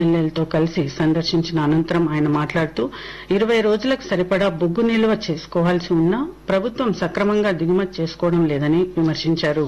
ఎమ్మెల్యేలతో కలిసి సందర్శించిన అనంతరం ఆయన మాట్లాడుతూ ఇరవై రోజులకు సరిపడా బొగ్గు నిల్వ చేసుకోవాల్సి ఉన్నా ప్రభుత్వం సక్రమంగా దిగుమతి చేసుకోవడం లేదని విమర్శించారు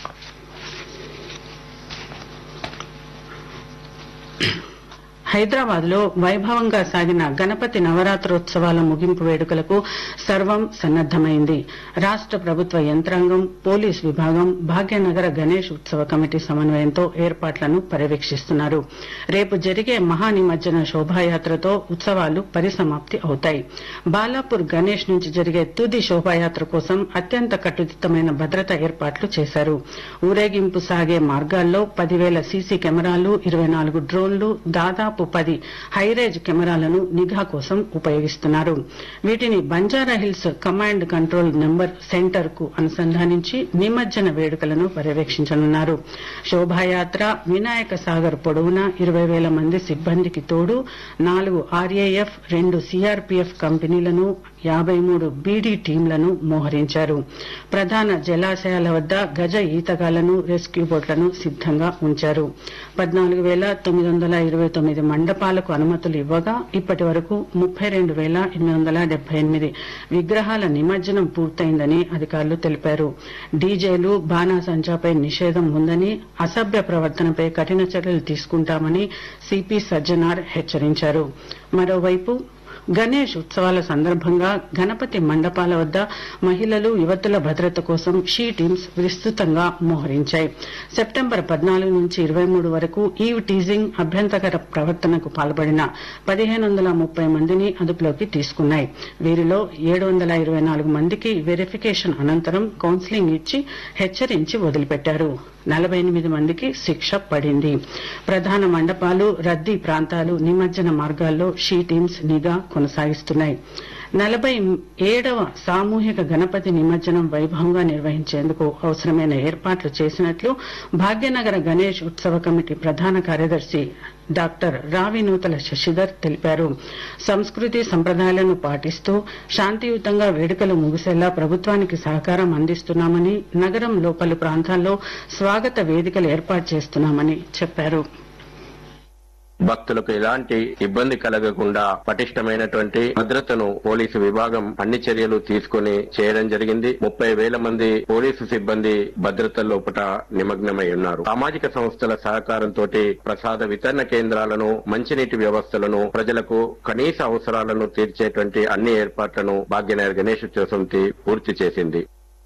హైదరాబాద్ లో వైభవంగా సాగిన గణపతి నవరాత్రోత్సవాల ముగింపు వేడుకలకు సర్వం సన్నద్దమైంది రాష్ట ప్రభుత్వ యంత్రాంగం పోలీస్ విభాగం భాగ్యనగర గణేష్ ఉత్సవ కమిటీ సమన్వయంతో ఏర్పాట్లను పర్యవేక్షిస్తున్నారు రేపు జరిగే మహానిమజ్జన శోభాయాత్రతో ఉత్సవాలు పరిసమాప్తి అవుతాయి బాలాపూర్ గణేష్ నుంచి జరిగే తుది శోభాయాత్ర కోసం అత్యంత కట్టుదిట్టమైన భద్రత ఏర్పాట్లు చేశారు ఊరేగింపు సాగే మార్గాల్లో పదివేల సీసీ కెమెరాలు ఇరవై నాలుగు డ్రోన్లు దాదాపు పది హైరేజ్ కెమెరాలను నిఘా కోసం ఉపయోగిస్తున్నారు వీటిని Banjara hills command control number centre కు అనుసంధానించి నిమజ్జన వేడుకలను పర్యవేక్షించనున్నారు శోభాయాత్ర వినాయక సాగర్ పొడవునా ఇరవై వేల మంది సిబ్బందికి తోడు నాలుగు ఆర్ఏఎఫ్ రెండు సిఆర్పీఎఫ్ కంపెనీలను యాబై మూడు బీడీ టీంలను మోహరించారు ప్రధాన జలాశయాల వద్ద గజ ఈతగాళ్లను రెస్క్యూ బోట్లను సిద్దంగా ఉంచారు పద్నాలుగు వేల తొమ్మిది వందల ఇరవై తొమ్మిది మండపాలకు అనుమతులు ఇవ్వగా ఇప్పటి వరకు ముప్పై రెండు వేల ఎనిమిది వందల డెబ్బై ఎనిమిది విగ్రహాల నిమజ్జనం పూర్తయిందని అధికారులు తెలిపారు డీజేలు బాణాసంచాపై నిషేధం ఉందని అసభ్య ప్రవర్తనపై కఠిన చర్యలు తీసుకుంటామని సిపి సజ్జనార్ హెచ్చరించారు మరోవైపు గణేష్ ఉత్సవాల సందర్భంగా గణపతి మండపాల వద్ద మహిళలు యువతుల భద్రత కోసం షీ టీమ్స్ విస్తృతంగా మోహరించాయి సెప్టెంబర్ పద్నాలుగు నుంచి ఇరవై మూడు వరకు ఈవ్ టీజింగ్ అభ్యంతకర ప్రవర్తనకు పాల్పడిన పదిహేను వందల ముప్పై మందిని అదుపులోకి తీసుకున్నాయి వీరిలో ఏడు వందల ఇరవై నాలుగు మందికి వెరిఫికేషన్ అనంతరం కౌన్సిలింగ్ ఇచ్చి హెచ్చరించి వదిలిపెట్టారు నలభై ఎనిమిది మందికి శిక్ష పడింది ప్రధాన మండపాలు రద్దీ ప్రాంతాలు నిమజ్జన మార్గాల్లో షీ టీమ్స్ నిఘా కొనసాగిస్తున్నాయి నలభై ఏడవ సామూహిక గణపతి నిమజ్జనం వైభవంగా నిర్వహించేందుకు అవసరమైన ఏర్పాట్లు చేసినట్లు భాగ్యనగర గణేష్ ఉత్సవ కమిటీ ప్రధాన కార్యదర్శి డాక్టర్ రావినూతల శశిధర్ తెలిపారు సంస్కృతి సంప్రదాయాలను పాటిస్తూ శాంతియుతంగా వేడుకలు ముగిసేలా ప్రభుత్వానికి సహకారం అందిస్తున్నామని నగరంలో పలు ప్రాంతాల్లో స్వాగత వేదికలు ఏర్పాటు చేస్తున్నామని చెప్పారు భక్తులకు ఎలాంటి ఇబ్బంది కలగకుండా పటిష్టమైనటువంటి భద్రతను పోలీసు విభాగం అన్ని చర్యలు తీసుకుని చేయడం జరిగింది ముప్పై వేల మంది పోలీసు సిబ్బంది భద్రత లోపల నిమగ్నమై ఉన్నారు సామాజిక సంస్థల సహకారంతో ప్రసాద వితరణ కేంద్రాలను మంచినీటి వ్యవస్థలను ప్రజలకు కనీస అవసరాలను తీర్చేటువంటి అన్ని ఏర్పాట్లను భాగ్యనగర్ గణేష్ ఉత్సవ సమితి పూర్తి చేసింది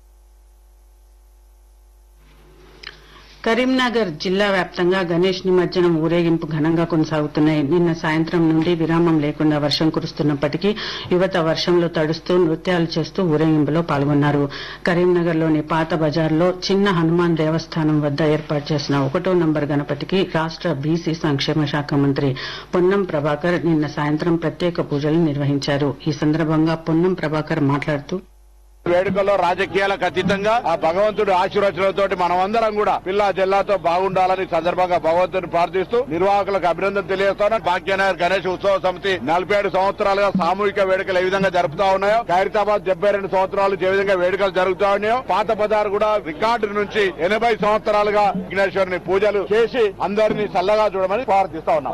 కరీంనగర్ జిల్లా వ్యాప్తంగా గణేష్ నిమజ్జనం ఊరేగింపు ఘనంగా కొనసాగుతున్నాయి నిన్న సాయంత్రం నుండి విరామం లేకుండా వర్షం కురుస్తున్నప్పటికీ యువత వర్షంలో తడుస్తూ నృత్యాలు చేస్తూ ఊరేగింపులో పాల్గొన్నారు కరీంనగర్లోని పాత బజార్లో చిన్న హనుమాన్ దేవస్థానం వద్ద ఏర్పాటు చేసిన ఒకటో నంబర్ గణపతికి రాష్ట బీసీ సంక్షేమ శాఖ మంత్రి పొన్నం ప్రభాకర్ నిన్న సాయంత్రం ప్రత్యేక పూజలు నిర్వహించారు ఈ సందర్భంగా పొన్నం ప్రభాకర్ మాట్లాడుతూ వేడుకల్లో రాజకీయాలకు అతీతంగా ఆ భగవంతుడి ఆశీర్వచనంతో మనమందరం కూడా పిల్ల జిల్లాతో బాగుండాలని ఈ సందర్భంగా భగవంతుని ప్రార్థిస్తూ నిర్వాహకులకు అభినందన తెలియజేస్తాను భాగ్యనగర్ గణేష్ ఉత్సవ సమితి నలభై ఏడు సంవత్సరాలుగా సామూహిక వేడుకలు ఏ విధంగా జరుపుతా ఉన్నాయో ఖైరతాబాద్ డెబ్బై రెండు సంవత్సరాలు ఏ విధంగా వేడుకలు జరుగుతా ఉన్నాయో పాత బజార్ కూడా రికార్డు నుంచి ఎనభై సంవత్సరాలుగా విఘ్నేశ్వరుని పూజలు చేసి అందరినీ చల్లగా చూడమని ప్రార్థిస్తా ఉన్నాం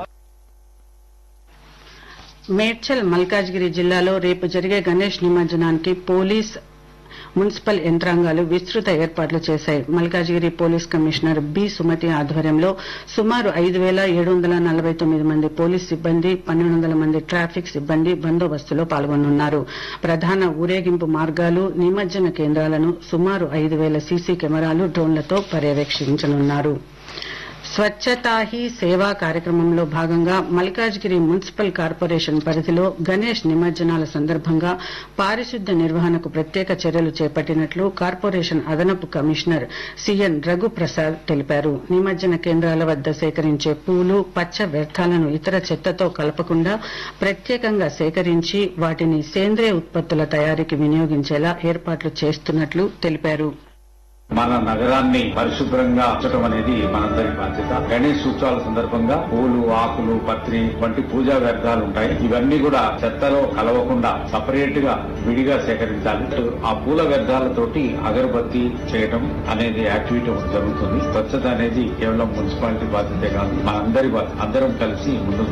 మేడ్చల్ మల్కాజ్గిరి జిల్లాలో రేపు జరిగే గణేష్ నిమజ్జనానికి పోలీస్ మున్సిపల్ యంత్రాంగాలు విస్తృత ఏర్పాట్లు చేశాయి Malkajgiri police commissioner B Sumathi ఆధ్వర్యంలో సుమారు ఐదు వేల ఏడు వందల నలభై తొమ్మిది మంది పోలీస్ సిబ్బంది పన్నెండు వందల మంది ట్రాఫిక్ సిబ్బంది బందోబస్తులో పాల్గొనున్నారు ప్రధాన ఊరేగింపు మార్గాలు నిమజ్జన కేంద్రాలను సుమారు ఐదు వేల సీసీ కెమెరాలు డ్రోన్లతో పర్యవేక్షించనున్నారు స్వచ్ఛతా హీ సేవా కార్యక్రమంలో భాగంగా మల్కాజ్గిరి మున్సిపల్ కార్పొరేషన్ పరిధిలో గణేష్ నిమజ్జనాల సందర్భంగా పారిశుద్ధ్య నిర్వహణకు ప్రత్యేక చర్యలు చేపట్టినట్లు కార్పొరేషన్ అదనపు కమిషనర్ సిఎన్ రఘుప్రసాద్ తెలిపారు నిమజ్జన కేంద్రాల వద్ద సేకరించే పూలు పచ్చ వ్యర్థాలను ఇతర చెత్తతో కలపకుండా ప్రత్యేకంగా సేకరించి వాటిని సేంద్రియ ఉత్పత్తుల తయారీకి వినియోగించేలా ఏర్పాట్లు చేస్తున్నట్లు తెలిపారు మన నగరాన్ని పరిశుభ్రంగా ఉంచడం అనేది మనందరి బాధ్యత గణేష్ ఉత్సవాల సందర్భంగా పూలు ఆకులు పత్రి వంటి పూజా వ్యర్థాలు ఉంటాయి ఇవన్నీ కూడా చెత్తలో కలవకుండా సపరేట్ గా విడిగా సేకరించాలి ఆ పూల వ్యర్థాలతోటి అగరబత్తి చేయడం అనేది యాక్టివిటీ ఒకటి జరుగుతుంది స్వచ్ఛత అనేది కేవలం మున్సిపాలిటీ బాధ్యతే కాదు మనందరి బాధ్యత అందరం కలిసి ముందుకు